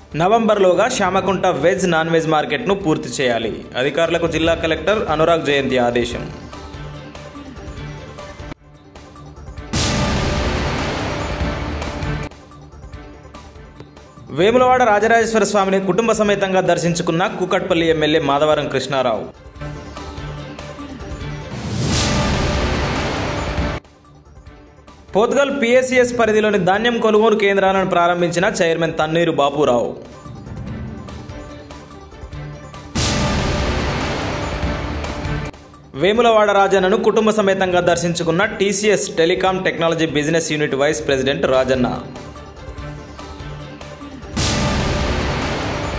నవంబర్లోగా Shyamakunta veg non veg మార్కెట్ను పూర్తి చేయాలి అధికారులకు జిల్లా కలెక్టర్ అనురాగ్ జయంతి ఆదేశం వేములవాడ రాజరాజేశ్వర స్వామిని కుటుంబ సమేతంగా దర్శించుకున్న కూకట్పల్లి ఎమ్మెల్యే మాధవరం కృష్ణారావు పోత్గల్ పిఎస్సిఎస్ పరిధిలోని ధాన్యం కొనుగోలు కేంద్రాలను ప్రారంభించిన చైర్మన్ తన్నీరు బాపురావు వేములవాడ రాజన్నను కుటుంబ సమేతంగా దర్శించుకున్న TCS telecom technology business unit vice president Rajanna